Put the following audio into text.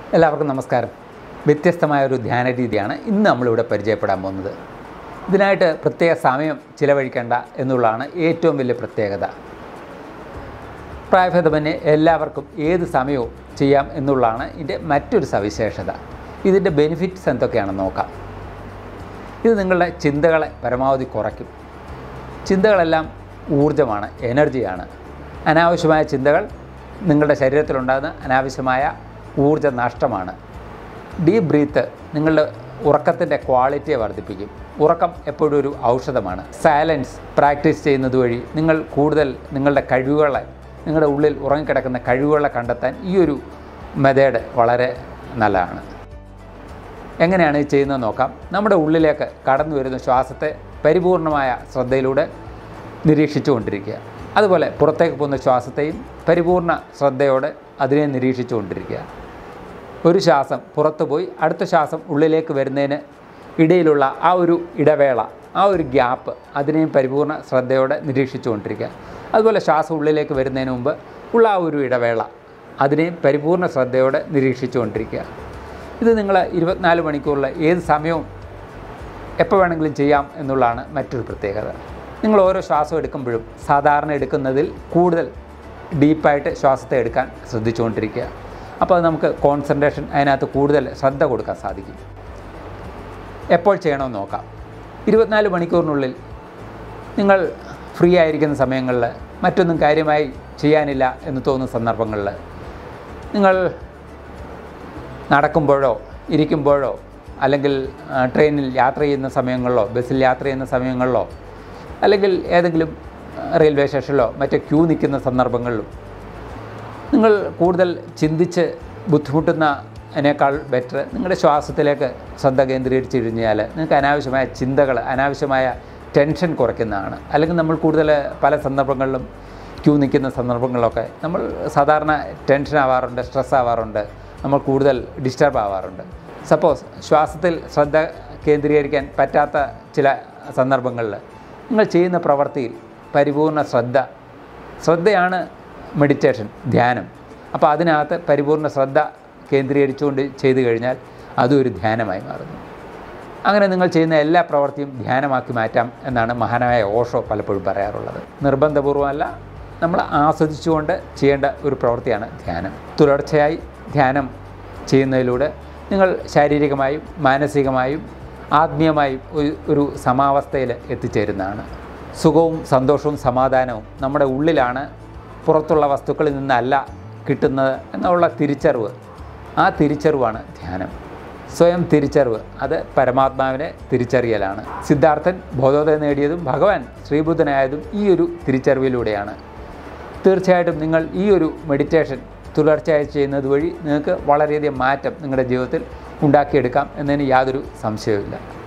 എല്ലാവർക്കും നമസ്കാരം വ്യത്യസ്തമായ ഒരു ധ്യാന രീതിയാണ് ഇന്ന് നമ്മളിവിടെ പരിചയപ്പെടാൻ പോകുന്നത് ഇതിനായിട്ട് പ്രത്യേക സമയം ചിലവഴിക്കേണ്ട എന്നുള്ളതാണ് ഏറ്റവും വലിയ പ്രത്യേകത പ്രായഭേദമന്യേ എല്ലാവർക്കും ഏത് സമയവും ചെയ്യാം എന്നുള്ളതാണ് ഇതിൻ്റെ മറ്റൊരു സവിശേഷത ഇതിൻ്റെ ബെനിഫിറ്റ്സ് എന്തൊക്കെയാണെന്ന് നോക്കാം ഇത് നിങ്ങളുടെ ചിന്തകളെ പരമാവധി കുറയ്ക്കും ചിന്തകളെല്ലാം ഊർജ്ജമാണ് എനർജിയാണ് അനാവശ്യമായ ചിന്തകൾ നിങ്ങളുടെ ശരീരത്തിലുണ്ടാകുന്ന അനാവശ്യമായ ഊർജ്ജ നഷ്ടമാണ് ഡീപ്പ് ബ്രീത്ത് നിങ്ങളുടെ ഉറക്കത്തിൻ്റെ ക്വാളിറ്റിയെ വർദ്ധിപ്പിക്കും ഉറക്കം എപ്പോഴും ഒരു ഔഷധമാണ് സൈലൻസ് പ്രാക്ടീസ് ചെയ്യുന്നത് വഴി നിങ്ങൾ കൂടുതൽ നിങ്ങളുടെ കഴിവുകളെ നിങ്ങളുടെ ഉള്ളിൽ ഉറങ്ങിക്കിടക്കുന്ന കഴിവുകളെ കണ്ടെത്താൻ ഈ ഒരു മെത്തേഡ് വളരെ നല്ലതാണ് എങ്ങനെയാണ് ഇത് ചെയ്യുന്നത് നോക്കാം നമ്മുടെ ഉള്ളിലേക്ക് കടന്നു വരുന്ന ശ്വാസത്തെ പരിപൂർണമായ ശ്രദ്ധയിലൂടെ നിരീക്ഷിച്ചുകൊണ്ടിരിക്കുക അതുപോലെ പുറത്തേക്ക് പോകുന്ന ശ്വാസത്തെയും പരിപൂർണ ശ്രദ്ധയോടെ അതിനെ നിരീക്ഷിച്ചുകൊണ്ടിരിക്കുക ഒരു ശ്വാസം പുറത്തു പോയി അടുത്ത ശ്വാസം ഉള്ളിലേക്ക് വരുന്നതിന് ഇടയിലുള്ള ആ ഒരു ഇടവേള ആ ഒരു ഗ്യാപ്പ് അതിനെയും പരിപൂർണ ശ്രദ്ധയോടെ നിരീക്ഷിച്ചുകൊണ്ടിരിക്കുക അതുപോലെ ശ്വാസം ഉള്ളിലേക്ക് വരുന്നതിന് മുമ്പ് ഉള്ള ആ ഒരു ഇടവേള അതിനെയും പരിപൂർണ ശ്രദ്ധയോടെ നിരീക്ഷിച്ചുകൊണ്ടിരിക്കുക ഇത് നിങ്ങൾ ഇരുപത്തിനാല് മണിക്കൂറിൽ ഏത് സമയവും എപ്പോൾ വേണമെങ്കിലും ചെയ്യാം എന്നുള്ളതാണ് മറ്റൊരു പ്രത്യേകത നിങ്ങൾ ഓരോ ശ്വാസം എടുക്കുമ്പോഴും സാധാരണ എടുക്കുന്നതിൽ കൂടുതൽ ഡീപ്പായിട്ട് ശ്വാസത്തെ എടുക്കാൻ ശ്രദ്ധിച്ചുകൊണ്ടിരിക്കുക അപ്പോൾ അത് നമുക്ക് കോൺസെൻട്രേഷൻ അതിനകത്ത് കൂടുതൽ ശ്രദ്ധ കൊടുക്കാൻ സാധിക്കും എപ്പോൾ ചെയ്യണമെന്ന് നോക്കാം ഇരുപത്തിനാല് മണിക്കൂറിനുള്ളിൽ നിങ്ങൾ ഫ്രീ ആയിരിക്കുന്ന സമയങ്ങളിൽ മറ്റൊന്നും കാര്യമായി ചെയ്യാനില്ല എന്ന് തോന്നുന്ന സന്ദർഭങ്ങളിൽ നിങ്ങൾ നടക്കുമ്പോഴോ ഇരിക്കുമ്പോഴോ അല്ലെങ്കിൽ ആ, ട്രെയിനിൽ യാത്ര ചെയ്യുന്ന സമയങ്ങളിലോ ബസ്സിൽ യാത്ര ചെയ്യുന്ന സമയങ്ങളിലോ അല്ലെങ്കിൽ ഏതെങ്കിലും ആ, റെയിൽവേ സ്റ്റേഷനിലോ മറ്റോ ക്യൂ നിൽക്കുന്ന സന്ദർഭങ്ങളിലും നിങ്ങൾ കൂടുതൽ ചിന്തിച്ച് ബുദ്ധിമുട്ടുന്നതിനേക്കാൾ ബെറ്റർ നിങ്ങളുടെ ശ്വാസത്തിലേക്ക് ശ്രദ്ധ കേന്ദ്രീകരിച്ച് കഴിഞ്ഞാൽ നിങ്ങൾക്ക് അനാവശ്യമായ ചിന്തകൾ അനാവശ്യമായ ടെൻഷൻ കുറയ്ക്കുന്നതാണ് അല്ലെങ്കിൽ നമ്മൾ കൂടുതൽ പല സന്ദർഭങ്ങളിലും ക്യൂ നിൽക്കുന്ന സന്ദർഭങ്ങളിലൊക്കെ നമ്മൾ സാധാരണ ടെൻഷൻ ആവാറുണ്ട് സ്ട്രെസ് ആവാറുണ്ട് നമ്മൾ കൂടുതൽ ഡിസ്റ്റർബ് ആവാറുണ്ട് സപ്പോസ് ശ്വാസത്തിൽ ശ്രദ്ധ കേന്ദ്രീകരിക്കാൻ പറ്റാത്ത ചില സന്ദർഭങ്ങളിൽ നിങ്ങൾ ചെയ്യുന്ന പ്രവൃത്തിയിൽ പരിപൂർണ ശ്രദ്ധ ശ്രദ്ധയാണ് മെഡിറ്റേഷൻ ധ്യാനം അപ്പോൾ അതിനകത്ത് പരിപൂർണ ശ്രദ്ധ കേന്ദ്രീകരിച്ചുകൊണ്ട് ചെയ്തു കഴിഞ്ഞാൽ അതും ഒരു ധ്യാനമായി മാറുന്നു അങ്ങനെ നിങ്ങൾ ചെയ്യുന്ന എല്ലാ പ്രവൃത്തിയും ധ്യാനമാക്കി മാറ്റാം എന്നാണ് മഹാനായ ഓഷോ പലപ്പോഴും പറയാറുള്ളത് നിർബന്ധപൂർവമല്ല നമ്മൾ ആസ്വദിച്ചുകൊണ്ട് ചെയ്യേണ്ട ഒരു പ്രവൃത്തിയാണ് ധ്യാനം തുടർച്ചയായി ധ്യാനം ചെയ്യുന്നതിലൂടെ നിങ്ങൾ ശാരീരികമായും മാനസികമായും ആത്മീയമായും ഒരു ഒരു സമാവസ്ഥയിൽ എത്തിച്ചേരുന്നതാണ് സുഖവും സന്തോഷവും സമാധാനവും നമ്മുടെ ഉള്ളിലാണ് പുറത്തുള്ള വസ്തുക്കളിൽ നിന്നല്ല കിട്ടുന്നത് എന്നുള്ള തിരിച്ചറിവ് ആ തിരിച്ചറിവാണ് ധ്യാനം സ്വയം തിരിച്ചറിവ് അത് പരമാത്മാവിനെ തിരിച്ചറിയലാണ് സിദ്ധാർത്ഥൻ ബോധോദയം നേടിയതും ഭഗവാൻ ശ്രീബുദ്ധനായതും ഈ ഒരു തിരിച്ചറിവിലൂടെയാണ് തീർച്ചയായിട്ടും നിങ്ങൾ ഈ ഒരു മെഡിറ്റേഷൻ തുടർച്ചയായി ചെയ്യുന്നത് വഴി നിങ്ങൾക്ക് വളരെയധികം മാറ്റം നിങ്ങളുടെ ജീവിതത്തിൽ ഉണ്ടാക്കിയെടുക്കാം എന്നതിന് യാതൊരു സംശയവുമില്ല